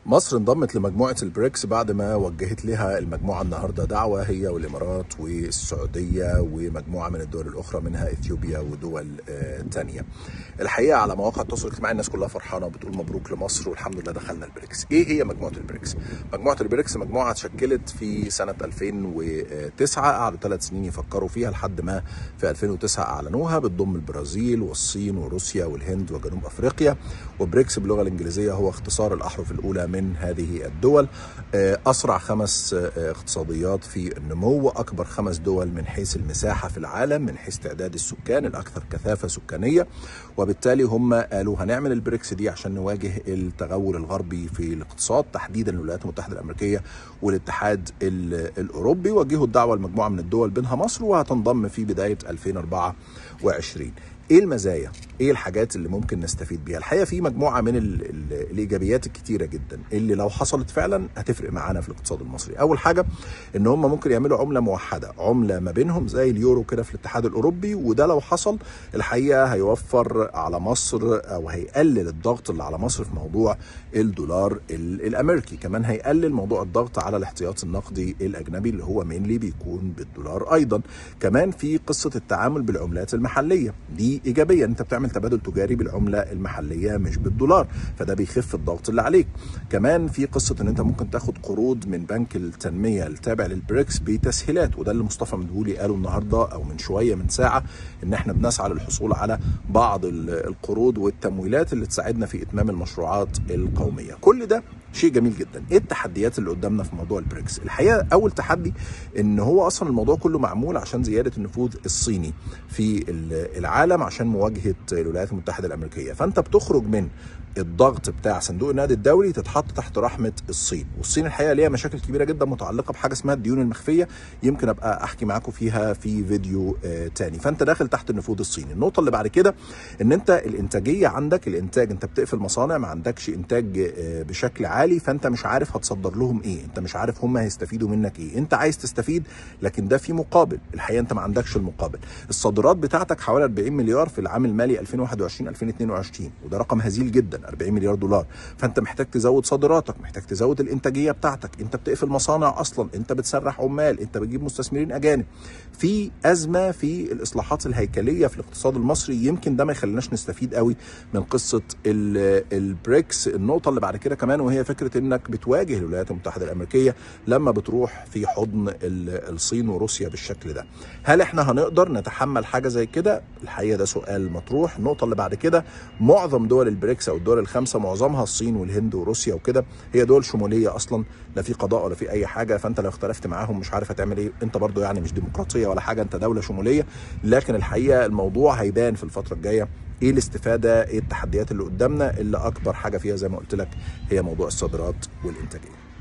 مصر انضمت لمجموعة البريكس بعد ما وجهت لها المجموعة النهاردة دعوة هي والإمارات والسعودية ومجموعة من الدول الأخرى منها إثيوبيا ودول آه، تانية الحقيقة على مواقع التواصل الاجتماعي الناس كلها فرحانة وبتقول مبروك لمصر والحمد لله دخلنا البريكس إيه هي مجموعة البريكس؟ مجموعة البريكس مجموعة اتشكلت في سنة 2009 قعدوا ثلاث سنين يفكروا فيها لحد ما في 2009 أعلنوها بتضم البرازيل والصين وروسيا والهند وجنوب أفريقيا وبريكس باللغة الإنجليزية هو اختصار الأحرف الأولى من هذه الدول أسرع خمس اقتصاديات في النمو أكبر خمس دول من حيث المساحة في العالم من حيث تعداد السكان الأكثر كثافة سكانية وبالتالي هم قالوا هنعمل البريكس دي عشان نواجه التغول الغربي في الاقتصاد تحديدا الولايات المتحدة الأمريكية والاتحاد الأوروبي وجهوا الدعوة لمجموعة من الدول بينها مصر وهتنضم في بداية 2024 ايه المزايا ايه الحاجات اللي ممكن نستفيد بيها الحقيقه في مجموعه من ال ال الايجابيات الكتيره جدا اللي لو حصلت فعلا هتفرق معانا في الاقتصاد المصري اول حاجه ان هم ممكن يعملوا عمله موحده عمله ما بينهم زي اليورو كده في الاتحاد الاوروبي وده لو حصل الحقيقه هيوفر على مصر او هيقلل الضغط اللي على مصر في موضوع الدولار الامريكي كمان هيقلل موضوع الضغط على الاحتياط النقدي الاجنبي اللي هو مينلي بيكون بالدولار ايضا كمان في قصه التعامل بالعملات المحليه دي ايجابيه انت بتعمل تبادل تجاري بالعمله المحليه مش بالدولار فده بيخف الضغط اللي عليك كمان في قصه ان انت ممكن تاخد قروض من بنك التنميه التابع للبريكس بتسهيلات وده اللي مصطفى مدهولي قاله النهارده او من شويه من ساعه ان احنا بنسعى للحصول على بعض القروض والتمويلات اللي تساعدنا في اتمام المشروعات القوميه كل ده شيء جميل جدا ايه التحديات اللي قدامنا في موضوع البريكس الحقيقه اول تحدي ان هو اصلا الموضوع كله معمول عشان زياده النفوذ الصيني في العالم عشان مواجهه الولايات المتحده الامريكيه فانت بتخرج من الضغط بتاع صندوق النقد الدولي تتحط تحت رحمه الصين والصين الحقيقه ليها مشاكل كبيره جدا متعلقه بحاجه اسمها الديون المخفيه يمكن ابقى احكي معاكم فيها في فيديو آه تاني فانت داخل تحت النفوذ الصيني النقطه اللي بعد كده ان انت الانتاجيه عندك الانتاج انت بتقفل مصانع ما عندكش انتاج آه بشكل عالي فانت مش عارف هتصدر لهم ايه انت مش عارف هم هيستفيدوا منك ايه انت عايز تستفيد لكن ده في مقابل الحقيقه انت ما عندكش المقابل الصادرات بتاعتك حوالي 40 مليار في العام المالي 2021 2022 وده رقم هزيل جدا 40 مليار دولار فانت محتاج تزود صادراتك محتاج تزود الانتاجيه بتاعتك انت بتقفل مصانع اصلا انت بتسرح عمال انت بتجيب مستثمرين اجانب في ازمه في الاصلاحات الهيكليه في الاقتصاد المصري يمكن ده ما يخليناش نستفيد قوي من قصه البريكس النقطه اللي بعد كده كمان وهي فكره انك بتواجه الولايات المتحده الامريكيه لما بتروح في حضن الصين وروسيا بالشكل ده هل احنا هنقدر نتحمل حاجه زي كده الحقيقه ده سؤال مطروح النقطه اللي بعد كده معظم دول البريكس او الدول الخمسه معظمها الصين والهند وروسيا وكده هي دول شموليه اصلا لا في قضاء ولا في اي حاجه فانت لو اختلفت معاهم مش عارف هتعمل ايه انت برضو يعني مش ديمقراطيه ولا حاجه انت دوله شموليه لكن الحقيقه الموضوع هيبان في الفتره الجايه ايه الاستفاده ايه التحديات اللي قدامنا اللي اكبر حاجه فيها زي ما قلت لك هي موضوع الصادرات والانتاجيه